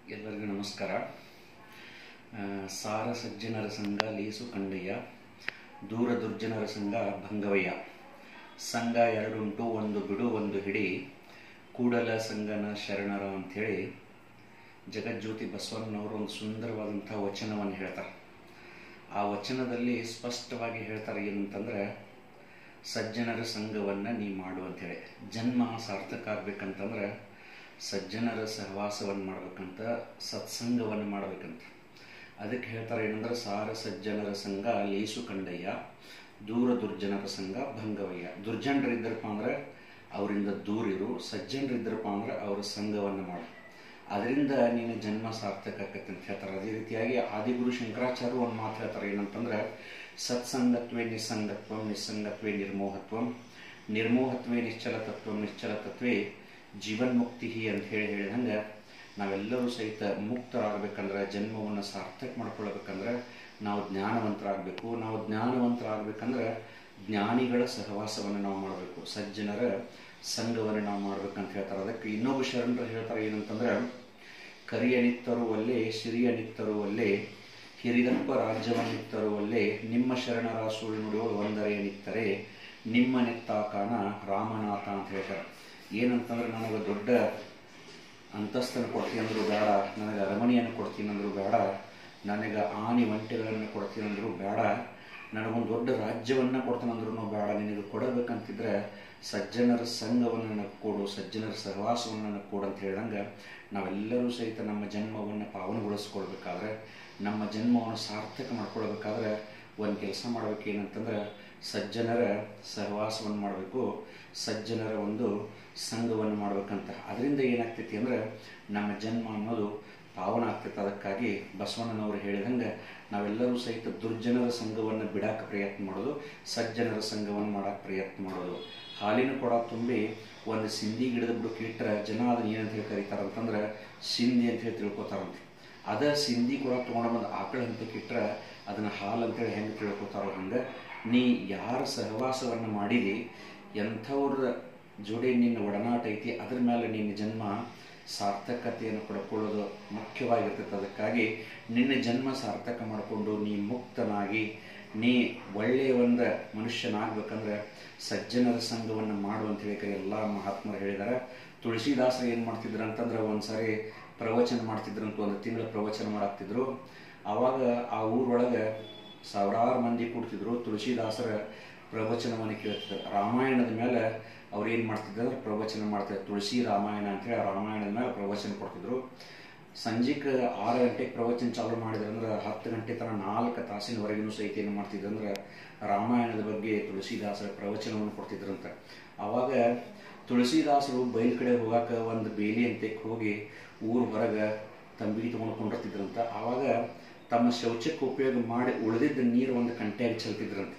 ಎಲ್ಲರಿಗೂ ನಮಸ್ಕಾರ ಆ, ಸಾರ ಸಜ್ಜನರ ಸಂಘ ಲೀಸು ಕಂಡಯ್ಯ ದೂರ ದುರ್ಜನರ ಸಂಘ ಭಂಗವಯ್ಯ ಸಂಘ ಎರಡುಂಟು ಒಂದು ಬಿಡು ಒಂದು ಹಿಡಿ ಕೂಡಲ ಸಂಗನ ಶರಣರ ಅಂಥೇಳಿ ಜಗಜ್ಯೋತಿ ಬಸವಣ್ಣನವರು ಒಂದು ಸುಂದರವಾದಂಥ ವಚನವನ್ನು ಹೇಳ್ತಾರೆ ಆ ವಚನದಲ್ಲಿ ಸ್ಪಷ್ಟವಾಗಿ ಹೇಳ್ತಾರೆ ಏನಂತಂದ್ರೆ ಸಜ್ಜನರ ಸಂಘವನ್ನು ನೀ ಮಾಡು ಅಂತೇಳಿ ಜನ್ಮ ಸಾರ್ಥಕ ಆಗ್ಬೇಕಂತಂದ್ರೆ ಸಜ್ಜನರ ಸಹವಾಸವನ್ನು ಮಾಡ್ಬೇಕಂತ ಸತ್ಸಂಗವನ್ನು ಮಾಡ್ಬೇಕಂತ ಅದಕ್ಕೆ ಹೇಳ್ತಾರೆ ಏನಂದ್ರೆ ಸಾರ ಸಜ್ಜನರ ಸಂಘ ಲೇಸು ಕಂಡಯ್ಯ ದೂರ ದುರ್ಜನರ ಸಂಘ ಭಂಗವಯ್ಯ ದುರ್ಜನರಿದ್ದರಪ್ಪ ಅಂದ್ರೆ ಅವರಿಂದ ದೂರಿರು ಸಜ್ಜನರಿದ್ದರಪ್ಪ ಅಂದ್ರೆ ಅವರ ಸಂಘವನ್ನು ಮಾಡು ಅದರಿಂದ ನೀನು ಜನ್ಮ ಸಾರ್ಥಕ ಆಕತ್ತೆ ಅಂತ ಹೇಳ್ತಾರೆ ಅದೇ ರೀತಿಯಾಗಿ ಆದಿಗುರು ಶಂಕರಾಚಾರ್ಯ ಒಂದು ಮಾತು ಹೇಳ್ತಾರೆ ಏನಂತಂದ್ರೆ ಸತ್ಸಂಗತ್ವೇ ನಿಸ್ಸಂಗತ್ವಂ ನಿಸ್ಸಂಗತ್ವೇ ನಿರ್ಮೋಹತ್ವಂ ನಿರ್ಮೋಹತ್ವೇ ನಿಶ್ಚಲತತ್ವಂ ನಿಶ್ಚಲತತ್ವೇ ಜೀವನ್ಮುಕ್ತಿ ಅಂತ ಹೇಳಿ ಹೇಳಿದಂಗೆ ನಾವೆಲ್ಲರೂ ಸಹಿತ ಮುಕ್ತರಾಗಬೇಕಂದ್ರೆ ಜನ್ಮವನ್ನು ಸಾರ್ಥಕ ಮಾಡ್ಕೊಳ್ಬೇಕಂದ್ರೆ ನಾವು ಜ್ಞಾನವಂತರಾಗಬೇಕು ನಾವು ಜ್ಞಾನವಂತರಾಗಬೇಕಂದ್ರೆ ಜ್ಞಾನಿಗಳ ಸಹವಾಸವನ್ನು ನಾವು ಮಾಡಬೇಕು ಸಜ್ಜನರ ಸಂಘವನ್ನು ನಾವು ಮಾಡ್ಬೇಕಂತ ಹೇಳ್ತಾರೆ ಅದಕ್ಕೆ ಇನ್ನೊಬ್ಬ ಶರಣರು ಹೇಳ್ತಾರೆ ಏನಂತಂದ್ರೆ ಕರಿಯನಿತ್ತರು ಒಲ್ಲೆ ಸಿರಿಯನಿತ್ತರು ಒಲ್ಲೆ ಹಿರಿದಪ್ಪ ರಾಜ್ಯವನ್ನಿತ್ತರು ಒಲ್ಲೆ ನಿಮ್ಮ ಶರಣರ ಸುಳ್ಳು ನುಡಿಯೋಳು ಒಂದರೆಯನಿತ್ತರೆ ನಿಮ್ಮ ನೆತ್ತಾಕಾನ ರಾಮನಾಥ ಅಂತ ಹೇಳ್ತಾರೆ ಏನಂತಂದ್ರೆ ನನಗೆ ದೊಡ್ಡ ಅಂತಸ್ತನ್ನು ಕೊಡ್ತೀನಿ ಅಂದ್ರು ಬೇಡ ನನಗೆ ಅರಮನೆಯನ್ನು ಕೊಡ್ತೀನಿ ಅಂದ್ರು ಬೇಡ ನನಗೆ ಆನೆ ಒಂಟೆಗಳನ್ನು ಕೊಡ್ತೀನಿ ಅಂದ್ರು ಬೇಡ ನನಗೊಂದು ದೊಡ್ಡ ರಾಜ್ಯವನ್ನು ಕೊಡ್ತಾನಂದ್ರೂ ಬೇಡ ನಿನಗೆ ಕೊಡಬೇಕಂತಿದ್ರೆ ಸಜ್ಜನರ ಸಂಘವನ್ನು ನನಗೆ ಕೊಡು ಸಜ್ಜನರ ಸಹವಾಸವನ್ನು ನನಗೆ ಕೊಡು ಅಂತ ಹೇಳ್ದಂಗೆ ನಾವೆಲ್ಲರೂ ಸಹಿತ ನಮ್ಮ ಜನ್ಮವನ್ನು ಪಾವನಗೊಳಿಸ್ಕೊಳ್ಬೇಕಾದ್ರೆ ನಮ್ಮ ಜನ್ಮವನ್ನು ಸಾರ್ಥಕ ಮಾಡ್ಕೊಳ್ಬೇಕಾದ್ರೆ ಒಂದು ಕೆಲಸ ಮಾಡ್ಬೇಕು ಏನಂತಂದ್ರೆ ಸಜ್ಜನರ ಸಹವಾಸವನ್ನು ಮಾಡಬೇಕು ಸಜ್ಜನರ ಒಂದು ಸಂಘವನ್ನು ಮಾಡ್ಬೇಕಂತ ಅದರಿಂದ ಏನಾಗ್ತೈತಿ ಅಂದ್ರೆ ನಮ್ಮ ಜನ್ಮ ಅನ್ನೋದು ಪಾವನ ಆಗ್ತೈತೆ ಅದಕ್ಕಾಗಿ ಬಸವಣ್ಣನವರು ಹೇಳಿದಂಗೆ ನಾವೆಲ್ಲರೂ ಸಹಿತ ದುರ್ಜನರ ಸಂಘವನ್ನು ಬಿಡಾಕ ಪ್ರಯತ್ನ ಮಾಡೋದು ಸಜ್ಜನರ ಸಂಘವನ್ನು ಮಾಡಕ್ಕೆ ಪ್ರಯತ್ನ ಮಾಡೋದು ಹಾಲಿನ ಕೊಡ ತುಂಬಿ ಒಂದು ಸಿಂಧಿ ಗಿಡದ ಬುಡಕ್ಕೆ ಇಟ್ಟರೆ ಜನ ಅದನ್ನ ಏನಂತ ಹೇಳಿ ಕರೀತಾರಂತಂದ್ರೆ ಸಿಂಧಿ ಅಂತ ಹೇಳಿ ತಿಳ್ಕೊತಾರಂತೆ ಅದ ಸಿಂಧಿ ಕೂಡ ತೊಗೊಂಡು ಬಂದು ಆಕಳ ಹಂತಕ್ಕೆ ಇಟ್ಟರೆ ಅದನ್ನ ಹಾಲು ಅಂತೇಳಿ ಹೆಂಗೆ ತಿಳ್ಕೊತಾರೋ ಹಂಗೆ ನೀ ಯಾರ ಸಹವಾಸವನ್ನು ಮಾಡಿದಿ ಎಂಥವ್ರ ಜೋಡಿ ನಿನ್ನ ಒಡನಾಟ ಐತಿ ಅದ್ರ ಮೇಲೆ ನಿನ್ನ ಜನ್ಮ ಸಾರ್ಥಕತೆಯನ್ನು ಪಡ್ಕೊಳ್ಳೋದು ಮುಖ್ಯವಾಗಿರ್ತೈತೆ ಅದಕ್ಕಾಗಿ ನಿನ್ನ ಜನ್ಮ ಸಾರ್ಥಕ ಮಾಡಿಕೊಂಡು ನೀ ಮುಕ್ತನಾಗಿ ನೀ ಒಳ್ಳೆಯ ಒಂದು ಮನುಷ್ಯನಾಗ್ಬೇಕಂದ್ರೆ ಸಜ್ಜನರ ಸಂಘವನ್ನು ಮಾಡು ಅಂತ ಹೇಳಿ ಎಲ್ಲ ಮಹಾತ್ಮರು ಹೇಳಿದ್ದಾರೆ ತುಳಸಿದಾಸರು ಏನು ಮಾಡ್ತಿದ್ರು ಅಂತಂದ್ರೆ ಒಂದ್ಸಾರಿ ಪ್ರವಚನ ಮಾಡ್ತಿದ್ರಂತ ಒಂದು ತಿಂಗಳ ಪ್ರವಚನ ಮಾಡಾಕ್ತಿದ್ರು ಆವಾಗ ಆ ಊರೊಳಗೆ ಸಾವಿರಾರು ಮಂದಿ ಕೂಡ್ತಿದ್ರು ತುಳಸಿದಾಸರ ಪ್ರವಚನವನ್ನು ಕೇಳ್ತಿದ್ರು ರಾಮಾಯಣದ ಮೇಲೆ ಅವ್ರು ಏನು ಮಾಡ್ತಿದ್ರು ಅಂದ್ರೆ ಪ್ರವಚನ ಮಾಡ್ತಿದ್ರು ತುಳಸಿ ರಾಮಾಯಣ ಅಂತೇಳಿ ಆ ರಾಮಾಯಣದ ಮೇಲೆ ಪ್ರವಚನ ಕೊಡ್ತಿದ್ರು ಸಂಜೆಗೆ ಆರು ಗಂಟೆಗೆ ಪ್ರವಚನ ಚಾಲೂ ಮಾಡಿದ್ರೆ ಅಂದ್ರೆ ಹತ್ತು ಗಂಟೆ ತನಕ ನಾಲ್ಕು ತಾಸಿನವರೆಗೂ ಸಹಿತ ಏನು ಮಾಡ್ತಿದ್ರು ಅಂದ್ರೆ ರಾಮಾಯಣದ ಬಗ್ಗೆ ತುಳಸಿದಾಸರ ಪ್ರವಚನವನ್ನು ಕೊಡ್ತಿದ್ರಂತ ಆವಾಗ ತುಳಸಿದಾಸರು ಬಯಲು ಕಡೆ ಹೋಗಾಕ ಒಂದು ಬೇಲಿ ಅಂತಕ್ಕೆ ಹೋಗಿ ಊರು ಹೊರಗೆ ತಂಬಿಗೆ ತೊಗೊಂಡು ಕೊಂಡಿರ್ತಿದ್ರಂತ ಆವಾಗ ತಮ್ಮ ಶೌಚಕ್ಕೆ ಉಪಯೋಗ ಮಾಡಿ ಉಳಿದಿದ್ದ ನೀರು ಒಂದು ಕಂಟೆಯಾಗಿ ಚೆಲ್ತಿದ್ರಂತೆ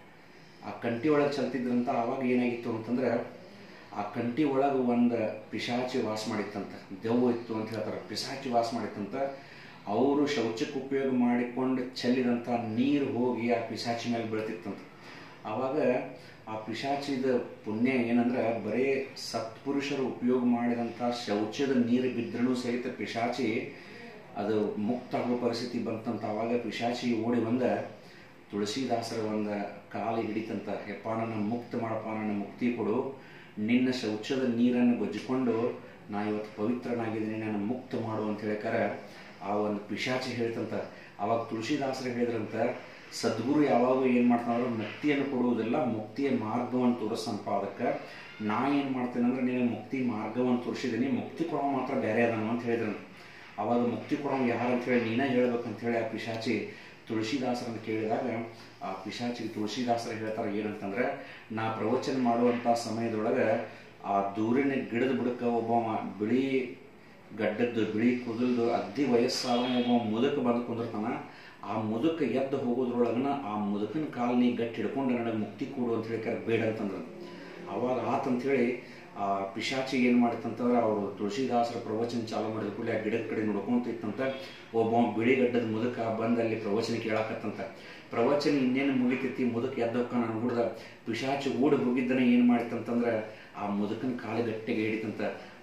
ಆ ಕಂಟಿ ಒಳಗೆ ಚೆಲ್ತಿದ್ರಂತ ಆವಾಗ ಏನಾಗಿತ್ತು ಅಂತಂದ್ರೆ ಆ ಕಂಟಿ ಒಳಗೆ ಒಂದು ಪಿಶಾಚಿ ವಾಸ ಮಾಡಿತ್ತಂತ ದೆವ್ವ ಇತ್ತು ಅಂತ ಹೇಳ್ತಾರೆ ಪಿಶಾಚಿ ವಾಸ ಮಾಡಿತ್ತಂತ ಅವರು ಶೌಚಕ್ಕೆ ಉಪಯೋಗ ಮಾಡಿಕೊಂಡು ಚೆಲ್ಲಿದಂಥ ನೀರು ಹೋಗಿ ಆ ಪಿಶಾಚಿ ಮೇಲೆ ಬೀಳ್ತಿತ್ತಂತ ಆವಾಗ ಆ ಪಿಶಾಚಿದ ಪುಣ್ಯ ಏನಂದ್ರೆ ಬರೀ ಸತ್ಪುರುಷರು ಉಪಯೋಗ ಮಾಡಿದಂಥ ಶೌಚದ ನೀರು ಬಿದ್ದರೂ ಸಹಿತ ಪಿಶಾಚಿ ಅದು ಮುಕ್ತ ಆಗೋ ಪರಿಸ್ಥಿತಿ ಬಂತಂತ ಆವಾಗ ಪಿಶಾಚಿ ಓಡಿ ಬಂದ ತುಳಸಿದಾಸರ ಒಂದು ಕಾಲಿ ಹಿಡಿತಂತ ಹೆಪ್ಪ ನನ್ನ ಮುಕ್ತ ಮಾಡಪ್ಪ ನನ್ನ ಮುಕ್ತಿ ಕೊಡು ನಿನ್ನ ಶೌಚದ ನೀರನ್ನು ಗೊಜ್ಜಿಕೊಂಡು ನಾ ಇವತ್ತು ಪವಿತ್ರನಾಗಿದ್ದೀನಿ ನನ್ನ ಮುಕ್ತ ಮಾಡು ಅಂತ ಹೇಳ್ಕಾರ ಆ ಒಂದು ಪಿಶಾಚಿ ಹೇಳ್ತಂತ ಅವಾಗ ತುಳಸಿದಾಸರು ಹೇಳಿದ್ರಂತ ಸದ್ಗುರು ಯಾವಾಗ ಏನು ಮಾಡ್ತಾನಂದ್ರೆ ಮುಕ್ತಿಯನ್ನು ಕೊಡುವುದಿಲ್ಲ ಮುಕ್ತಿಯ ಮಾರ್ಗವನ್ನು ತೋರಿಸಂಪ ಅದಕ್ಕೆ ನಾ ಏನು ಮಾಡ್ತೇನೆ ಅಂದ್ರೆ ನಿನಗೆ ಮುಕ್ತಿ ಮಾರ್ಗವನ್ನು ತೋರಿಸಿದ್ದೀನಿ ಮುಕ್ತಿ ಕೊಡೋ ಮಾತ್ರ ಬೇರೆ ಅದನ್ನು ಅಂತ ಹೇಳಿದ್ರು ಅವಾಗ ಮುಕ್ತಿ ಕೊಡೋ ಯಾರು ಅಂತ ಹೇಳಿ ನೀನೇ ಹೇಳ್ಬೇಕಂತ ಹೇಳಿ ಆ ಪಿಶಾಚಿ ತುಳಸಿದಾಸರನ್ನು ಕೇಳಿದಾಗ ಆ ಪಿಶಾಚಿ ತುಳಸಿದಾಸರು ಹೇಳ್ತಾರೆ ಏನಂತಂದ್ರೆ ನಾ ಪ್ರವಚನ ಮಾಡುವಂಥ ಸಮಯದೊಳಗೆ ಆ ದೂರಿನ ಗಿಡದ ಬುಡಕ್ಕೆ ಒಬ್ಬ ಬಿಳಿ ಗಡ್ಡದ್ದು ಬಿಳಿ ಕೂದಲ್ದು ಅಗ್ದಿ ವಯಸ್ಸಾದ ಒಬ್ಬ ಮುದುಕ ಬಂದು ಕುಂದಿರ್ತಾನ ಆ ಮುದುಕ ಎದ್ದು ಹೋಗೋದ್ರೊಳಗನ ಆ ಮುದುಕನ ಕಾಲ್ ನೀ ಗಟ್ಟಿ ಹಿಡ್ಕೊಂಡು ನನಗೆ ಮುಕ್ತಿ ಕೊಡು ಅಂತ ಹೇಳಿ ಬೇಡ ಅಂತಂದ್ರು ಅವಾಗ ಆತಂತೇಳಿ ಆ ಪಿಶಾಚಿ ಏನು ಮಾಡಿತ್ತಂತಂದ್ರೆ ಅವರು ತುಳಸಿದಾಸರ ಪ್ರವಚನ ಚಾಲು ಮಾಡಿದ ಕೂಡಲೇ ಆ ಗಿಡದ ಕಡೆ ನೋಡ್ಕೊಂತ ಇತ್ತಂತ ಒಬ್ಬ ಬಿಳಿಗಡ್ಡದ ಮುದುಕ ಬಂದು ಅಲ್ಲಿ ಪ್ರವಚನ ಕೇಳಾಕತ್ತಂತ ಪ್ರವಚನ ಇನ್ನೇನು ಮುಗಿತೈತಿ ಮುದುಕ ಎದ್ದಕ್ಕ ನಾನು ಹುಡ್ದ ಪಿಶಾಚಿ ಓಡಿ ಹೋಗಿದ್ದನ ಏನು ಮಾಡಿತ್ತಂತಂದ್ರೆ ಆ ಮುದುಕನ ಕಾಲು ಗಟ್ಟಿಗೆ ಹಿಡಿತಂತ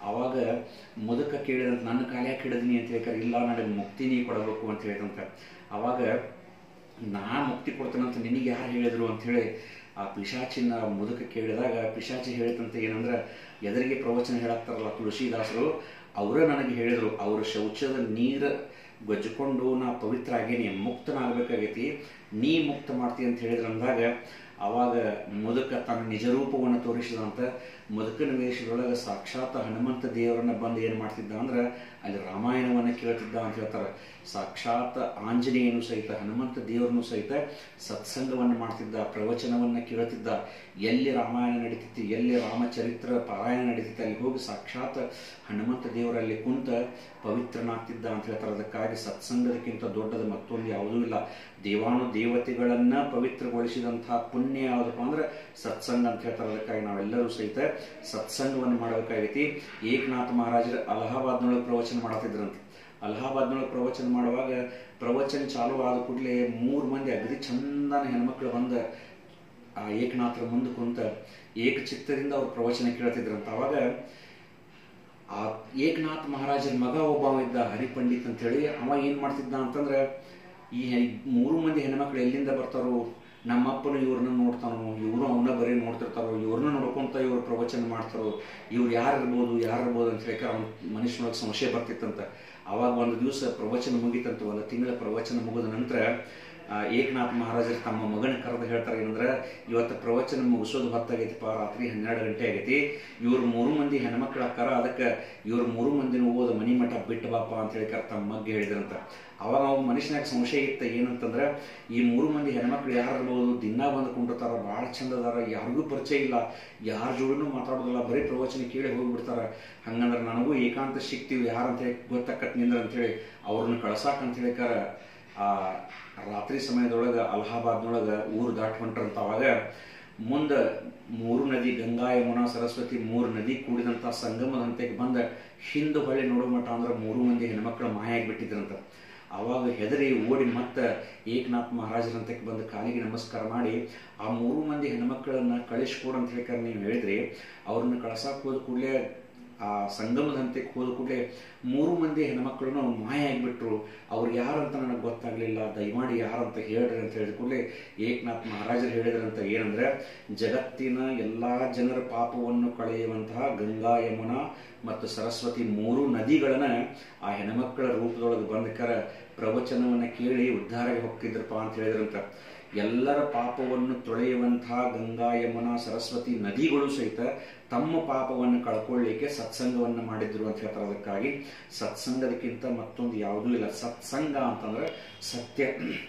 ಅವಾಗ ಮುದುಕ ಕೇಳಿದಂತ ನನ್ನ ಕಾಲ್ಯಾಗ ಹಿಡಿದಿನಿ ಅಂತ ಹೇಳ್ತಾರೆ ಇಲ್ಲ ನನಗೆ ಮುಕ್ತಿ ನೀ ಕೊಡಬೇಕು ಅಂತ ಹೇಳಿದಂತ ಅವಾಗ ನಾ ಮುಕ್ತಿ ಕೊಡ್ತೇನಂತ ನಿನಗೆ ಯಾರು ಹೇಳಿದ್ರು ಅಂತ ಹೇಳಿ ಆ ಪಿಶಾಚಿನ ಮುದುಕ ಕೇಳಿದಾಗ ಪಿಶಾಚಿ ಹೇಳಿದಂತ ಏನಂದ್ರೆ ಎದುರಿಗೆ ಪ್ರವಚನ ಹೇಳಾಕ್ತಾರಲ್ಲ ತುಳಸಿದಾಸರು ಅವರೇ ನನಗೆ ಹೇಳಿದರು ಅವ್ರ ಶೌಚದ ನೀರು ಗೊಜ್ಜಿಕೊಂಡು ನಾ ಪವಿತ್ರ ಆಗೇನಿ ಮುಕ್ತನಾಗಬೇಕಾಗೈತಿ ನೀ ಮುಕ್ತ ಮಾಡ್ತಿ ಅಂತ ಹೇಳಿದ್ರು ಅಂದಾಗ ಅವಾಗ ಮುದುಕ ತನ್ನ ನಿಜ ರೂಪವನ್ನು ತೋರಿಸಿದಂತ ಮುದುಕನ ವೇಷದೊಳಗೆ ಸಾಕ್ಷಾತ್ ಹನುಮಂತ ದೇವರನ್ನ ಬಂದು ಏನು ಮಾಡ್ತಿದ್ದ ಅಂದ್ರೆ ಅಲ್ಲಿ ರಾಮಾಯಣವನ್ನು ಕೇಳ್ತಿದ್ದ ಅಂತ ಹೇಳ್ತಾರೆ ಸಾಕ್ಷಾತ್ ಆಂಜನೇಯನು ಸಹಿತ ಹನುಮಂತ ದೇವರನ್ನು ಸಹಿತ ಸತ್ಸಂಗವನ್ನು ಮಾಡ್ತಿದ್ದ ಪ್ರವಚನವನ್ನು ಕೇಳ್ತಿದ್ದ ಎಲ್ಲಿ ರಾಮಾಯಣ ನಡೀತಿತ್ತು ಎಲ್ಲಿ ರಾಮಚರಿತ್ರ ಪಾರಾಯಣ ನಡೀತಿತ್ತು ಅಲ್ಲಿ ಹೋಗಿ ಸಾಕ್ಷಾತ್ ಹನುಮಂತ ದೇವರಲ್ಲಿ ಕುಂತ ಪವಿತ್ರನಾಗ್ತಿದ್ದ ಅಂತ ಹೇಳ್ತಾರೆ ಅದಕ್ಕಾಗಿ ಸತ್ಸಂಗದಕ್ಕಿಂತ ದೊಡ್ಡದು ಮತ್ತೊಂದು ಯಾವುದೂ ಇಲ್ಲ ದೇವಾನು ದೇವತೆಗಳನ್ನ ಪವಿತ್ರಗೊಳಿಸಿದಂತಹ ಪುಣ್ಯ ಯಾವುದಪ್ಪ ಅಂದ್ರೆ ಸತ್ಸಂಗ ಅಂತ ಹೇಳ್ತಾರೆ ಅದಕ್ಕಾಗಿ ನಾವೆಲ್ಲರೂ ಸಹಿತ ಸತ್ಸಂಗವನ್ನು ಮಾಡಬೇಕಾಗೈತಿ ಏಕನಾಥ ಮಹಾರಾಜರು ಅಲಹಾಬಾದ್ನೊಳಗೆ ಪ್ರವಚನ ಮಾಡತ್ತಿದ್ರಂತೆ ಅಲಹಾಬಾದ್ನೊಳಗೆ ಪ್ರವಚನ ಮಾಡುವಾಗ ಪ್ರವಚನ ಚಾಲು ಆದ ಕೂಡಲೇ ಮೂರು ಮಂದಿ ಅಗದಿ ಚಂದನ ಹೆಣ್ಮಕ್ಳು ಬಂದ ಆ ಏಕನಾಥರ ಮುಂದೆ ಕುಂತ ಏಕಚಿತ್ತದಿಂದ ಅವ್ರು ಪ್ರವಚನ ಕೇಳ್ತಿದ್ರಂತ ಅವಾಗ ಆ ಏಕನಾಥ್ ಮಹಾರಾಜರ ಮಗ ಒಬ್ಬ ಇದ್ದ ಹರಿಪಂಡಿತ್ ಅಂತ ಹೇಳಿ ಅವ ಏನ್ ಮಾಡ್ತಿದ್ದ ಅಂತಂದ್ರೆ ಈ ಮೂರು ಮಂದಿ ಹೆಣ್ಮಕ್ಳು ಎಲ್ಲಿಂದ ಬರ್ತಾರೋ ನಮ್ಮಪ್ಪನು ಇವ್ರನ್ನ ನೋಡ್ತಾನೋ ಇವರು ಅವನ್ನ ಬರೀ ನೋಡ್ತಿರ್ತಾರೋ ಇವ್ರನ್ನ ನೋಡ್ಕೊಂತ ಇವ್ರು ಪ್ರವಚನ ಮಾಡ್ತಾರೋ ಇವ್ರು ಯಾರು ಇರ್ಬೋದು ಯಾರು ಇರ್ಬೋದು ಅಂತ ಹೇಳಿ ಅವ್ನ ಮನುಷ್ಯನೊಳಗೆ ಸಂಶಯ ಬರ್ತಿತ್ತಂತ ಅವಾಗ ಒಂದು ದಿವಸ ಪ್ರವಚನ ಮುಗಿತಂತ ಒಂದು ತಿಂಗಳ ಪ್ರವಚನ ಮುಗಿದ ನಂತರ ಏಕನಾಥ್ ಮಹಾರಾಜರು ತಮ್ಮ ಮಗನ ಕರೆದು ಹೇಳ್ತಾರೆ ಏನಂದ್ರೆ ಇವತ್ತು ಪ್ರವಚನ ಮುಗಿಸೋದು ಹೊತ್ತಾಗೈತಿಪ್ಪ ರಾತ್ರಿ ಹನ್ನೆರಡು ಗಂಟೆ ಆಗೈತಿ ಇವ್ರು ಮೂರು ಮಂದಿ ಹೆಣ್ಮಕ್ಳು ಹಾಕಾರ ಅದಕ್ಕೆ ಇವ್ರು ಮೂರು ಮಂದಿನ ಓದ ಮನಿ ಮಠ ಬಿಟ್ಟು ಬಾಪ ಅಂತ ಹೇಳಿ ತಮ್ಮ ಮಗ್ಗೆ ಹೇಳಿದ್ರಂತ ಅವಾಗ ಅವ್ ಮನುಷ್ಯನಾಗ ಸಂಶಯ ಇತ್ತ ಏನಂತಂದ್ರೆ ಈ ಮೂರು ಮಂದಿ ಹೆಣ್ಮಕ್ಳು ಯಾರು ಇರ್ಬೋದು ದಿನ ಬಂದು ಕುಂಡಿರ್ತಾರ ಭಾಳ ಚಂದ ಅದಾರ ಯಾರಿಗೂ ಪರಿಚಯ ಇಲ್ಲ ಯಾರ ಜೋಡಿನೂ ಮಾತಾಡೋದಿಲ್ಲ ಬರೀ ಪ್ರವಚನ ಕೇಳಿ ಹೋಗ್ಬಿಡ್ತಾರ ಹಂಗಂದ್ರೆ ನನಗೂ ಏಕಾಂತ ಸಿಗ್ತೀವಿ ಯಾರಂತ ಹೇಳಿ ಗೊತ್ತಾಕತ್ ನಿಂದ್ರ ಅಂತೇಳಿ ಅವ್ರನ್ನ ಕಳ್ಸಾಕ್ ಅಂತ ಹೇಳಿಕಾರ ಆ ರಾತ್ರಿ ಸಮಯದೊಳಗೆ ಅಲಹಾಬಾದ್ನೊಳಗೆ ಊರು ದಾಟ್ ಹೊಂಟ್ರಂತ ಅವಾಗ ಮುಂದೆ ಮೂರು ನದಿ ಗಂಗಾ ಯಮುನಾ ಸರಸ್ವತಿ ಮೂರು ನದಿ ಕೂಡಿದಂಥ ಸಂಗಮದ ಹಂತಕ್ಕೆ ಬಂದ ಹಿಂದೆ ಹೊಳ್ಳಿ ನೋಡೋ ಮಟ್ಟ ಅಂದ್ರೆ ಮೂರು ಮಂದಿ ಹೆಣ್ಮಕ್ಳು ಮಾಯ ಆಗಿಬಿಟ್ಟಿದ್ರಂತ ಅವಾಗ ಹೆದರಿ ಓಡಿ ಮತ್ತೆ ಏಕನಾಥ್ ಮಹಾರಾಜರಂತಕ್ಕೆ ಬಂದು ಕಾಲಿಗೆ ನಮಸ್ಕಾರ ಮಾಡಿ ಆ ಮೂರು ಮಂದಿ ಹೆಣ್ಮಕ್ಳನ್ನ ಕಳಿಸ್ಕೊಡು ಅಂತ ಹೇಳ್ತಾರೆ ನೀವು ಹೇಳಿದ್ರಿ ಅವ್ರನ್ನ ಕಳ್ಸಕ್ಕೆ ಹೋದ ಕೂಡಲೇ ಆ ಸಂಗಮದ ಹಂತಕ್ಕೆ ಹೋದ ಕೂಡಲೇ ಮೂರು ಮಂದಿ ಹೆಣ್ಮಕ್ಳು ಮಾಯ ಆಗಿಬಿಟ್ರು ಅವ್ರು ಯಾರಂತ ನನಗೆ ಗೊತ್ತಾಗ್ಲಿಲ್ಲ ದಯಮಾಡಿ ಯಾರಂತ ಹೇಳ್ರಿ ಅಂತ ಹೇಳಿದ ಕೂಡಲೇ ಏಕನಾಥ್ ಮಹಾರಾಜರು ಹೇಳಿದ್ರಂತ ಏನಂದ್ರೆ ಜಗತ್ತಿನ ಎಲ್ಲಾ ಜನರ ಪಾಪವನ್ನು ಕಳೆಯುವಂತಹ ಗಂಗಾ ಯಮುನಾ ಮತ್ತು ಸರಸ್ವತಿ ಮೂರು ನದಿಗಳನ್ನ ಆ ಹೆಣ್ಮಕ್ಕಳ ರೂಪದೊಳಗೆ ಬಂದಕರ ಪ್ರವಚನವನ್ನ ಕೇಳಿ ಉದ್ಧಾರಕ್ಕೆ ಹೋಗ್ತಿದ್ರಪ್ಪ ಅಂತ ಹೇಳಿದ್ರಂತ ಎಲ್ಲರ ಪಾಪವನ್ನು ತೊಳೆಯುವಂತಹ ಗಂಗಾ ಯಮುನಾ ಸರಸ್ವತಿ ನದಿಗಳು ಸಹಿತ ತಮ್ಮ ಪಾಪವನ್ನು ಕಳ್ಕೊಳ್ಳಿಕ್ಕೆ ಸತ್ಸಂಗವನ್ನು ಮಾಡಿದ್ರು ಅಂತ ಹೇಳ್ತಾರೆ ಅದಕ್ಕಾಗಿ ಸತ್ಸಂಗದಕ್ಕಿಂತ ಮತ್ತೊಂದು ಯಾವುದೂ ಇಲ್ಲ ಸತ್ಸಂಗ ಅಂತಂದ್ರೆ ಸತ್ಯ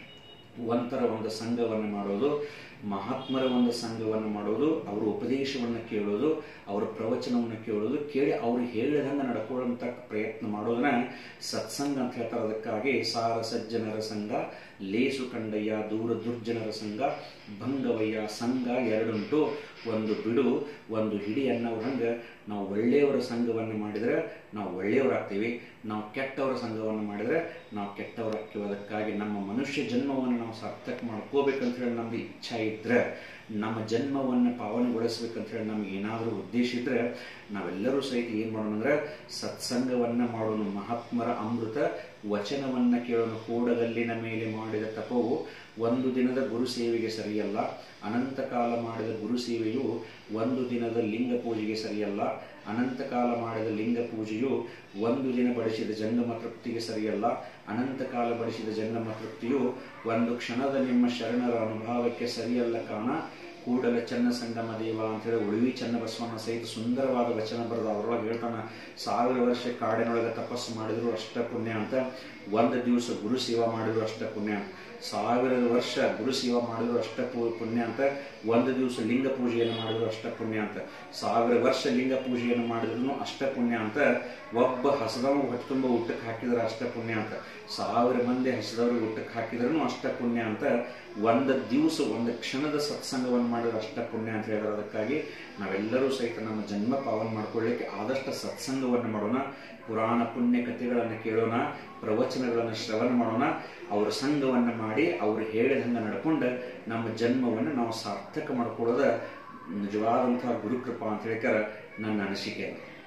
ವಂತರ ಒಂದು ಸಂಘವನ್ನು ಮಾಡೋದು ಮಹಾತ್ಮರ ಒಂದು ಸಂಘವನ್ನು ಮಾಡೋದು ಅವರ ಉಪದೇಶವನ್ನು ಕೇಳೋದು ಅವರ ಪ್ರವಚನವನ್ನು ಕೇಳೋದು ಕೇಳಿ ಅವ್ರು ಹೇಳಿದಂಗೆ ನಡ್ಕೊಳ್ಳುವಂತ ಪ್ರಯತ್ನ ಮಾಡೋದನ್ನ ಸತ್ಸಂಗ ಅಂತ ಹೇಳ್ತಾರೆ ಅದಕ್ಕಾಗಿ ಸಾರ ಸಜ್ಜನರ ಸಂಘ ಲೇಸು ಕಂಡಯ್ಯ ದೂರ ದುರ್ಜನರ ಸಂಘ ಭಂಗವಯ್ಯ ಸಂಘ ಎರಡುಂಟು ಒಂದು ಬಿಡು ಒಂದು ಹಿಡಿ ಅನ್ನೋರಂಗೆ ನಾವು ಒಳ್ಳೆಯವರ ಸಂಘವನ್ನು ಮಾಡಿದರೆ ನಾವು ಒಳ್ಳೆಯವರಾಗ್ತೀವಿ ನಾವು ಕೆಟ್ಟವರ ಸಂಘವನ್ನು ಮಾಡಿದರೆ ನಾವು ಕೆಟ್ಟವರಾಗ್ತೀವಿ ಅದಕ್ಕಾಗಿ ನಮ್ಮ ಮನುಷ್ಯ ಜನ್ಮವನ್ನು ನಾವು ಸಾರ್ಥಕ ಮಾಡ್ಕೋಬೇಕಂತ ಹೇಳಿ ನಮ್ಗೆ ಇಚ್ಛೆ ಇದ್ರೆ ನಮ್ಮ ಜನ್ಮವನ್ನು ಪಾವನಗೊಳಿಸ್ಬೇಕಂತ ಹೇಳಿ ನಮ್ಗೆ ಏನಾದರೂ ಉದ್ದೇಶ ಇದ್ರೆ ನಾವೆಲ್ಲರೂ ಸಹಿತ ಏನು ಮಾಡೋಣ ಅಂದ್ರೆ ಸತ್ಸಂಗವನ್ನ ಮಾಡೋಣ ಮಹಾತ್ಮರ ಅಮೃತ ವಚನವನ್ನ ಕೇಳೋಣ ಕೂಡಗಲ್ಲಿನ ಮೇಲೆ ಮಾಡಿದ ತಪವು ಒಂದು ದಿನದ ಗುರು ಸೇವೆಗೆ ಸರಿಯಲ್ಲ ಅನಂತ ಕಾಲ ಮಾಡಿದ ಗುರು ಸೇವೆಯು ಒಂದು ದಿನದ ಲಿಂಗ ಪೂಜೆಗೆ ಸರಿಯಲ್ಲ ಅನಂತ ಕಾಲ ಮಾಡಿದ ಲಿಂಗ ಪೂಜೆಯು ಒಂದು ದಿನ ಬಡಿಸಿದ ಜಂಗಮ ತೃಪ್ತಿಗೆ ಸರಿಯಲ್ಲ ಅನಂತ ಕಾಲ ಬಡಿಸಿದ ಜಂಗಮ ತೃಪ್ತಿಯು ಒಂದು ಕ್ಷಣದ ನಿಮ್ಮ ಶರಣರ ಅನುಭವಕ್ಕೆ ಸರಿಯಲ್ಲ ಕಾಣ ಕೂಡಲ ಚನ್ನ ಸಂಗಮ ದೇವ ಅಂತೇಳಿ ಉಳಿವಿ ಚನ್ನ ಬಸವಣ್ಣ ಸಹಿತ ಸುಂದರವಾದ ವಚನ ಬರೆದ ಅವರೊಳಗೆ ಹೇಳ್ತಾನ ಸಾವಿರ ವರ್ಷ ಕಾಡಿನೊಳಗೆ ತಪಸ್ಸು ಮಾಡಿದ್ರು ಅಷ್ಟ ಪುಣ್ಯ ಅಂತ ಒಂದು ದಿವಸ ಗುರು ಸೇವಾ ಮಾಡಿದ್ರು ಅಷ್ಟ ಪುಣ್ಯ ಸಾವಿರ ವರ್ಷ ಗುರು ಸೇವಾ ಮಾಡಿದ್ರು ಅಷ್ಟ ಪುಣ್ಯ ಅಂತ ಒಂದು ದಿವಸ ಲಿಂಗ ಪೂಜೆಯನ್ನು ಮಾಡಿದ್ರು ಅಷ್ಟ ಪುಣ್ಯ ಅಂತ ಸಾವಿರ ವರ್ಷ ಲಿಂಗ ಪೂಜೆಯನ್ನು ಮಾಡಿದ್ರು ಅಷ್ಟ ಪುಣ್ಯ ಅಂತ ಒಬ್ಬ ಹಸದವ ಹೊಟ್ಟೆ ತುಂಬ ಊಟಕ್ಕೆ ಹಾಕಿದ್ರೆ ಅಷ್ಟ ಪುಣ್ಯ ಅಂತ ಸಾವಿರ ಮಂದಿ ಹಸದವ್ರಿಗೆ ಊಟಕ್ಕೆ ಹಾಕಿದ್ರೂ ಅಷ್ಟ ಪುಣ್ಯ ಅಂತ ಒಂದು ದಿವಸ ಒಂದು ಕ್ಷಣದ ಸತ್ಸಂಗವನ್ನು ಮಾಡಿದ್ರೆ ಅಷ್ಟ ಪುಣ್ಯ ಅಂತ ಹೇಳಿದ್ರೆ ಅದಕ್ಕಾಗಿ ನಾವೆಲ್ಲರೂ ಸಹಿತ ನಮ್ಮ ಜನ್ಮ ಪಾವನ ಮಾಡ್ಕೊಳ್ಳಿಕ್ಕೆ ಆದಷ್ಟು ಸತ್ಸಂಗವನ್ನು ಮಾಡೋಣ ಪುರಾಣ ಪುಣ್ಯ ಕಥೆಗಳನ್ನು ಕೇಳೋಣ ಪ್ರವಚನಗಳನ್ನು ಶ್ರವಣ ಮಾಡೋಣ ಅವರ ಸಂಘವನ್ನು ಮಾಡಿ ಅವರು ಹೇಳಿದಂಗೆ ನಡ್ಕೊಂಡು ನಮ್ಮ ಜನ್ಮವನ್ನು ನಾವು ಸಾರ್ಥಕ ಮಾಡ್ಕೊಳ್ಳೋದ ನಿಜವಾದಂತಹ ಗುರುಕೃಪಾ ಅಂತ ಹೇಳಿಕಾರ ನನ್ನ ಅನಿಸಿಕೆ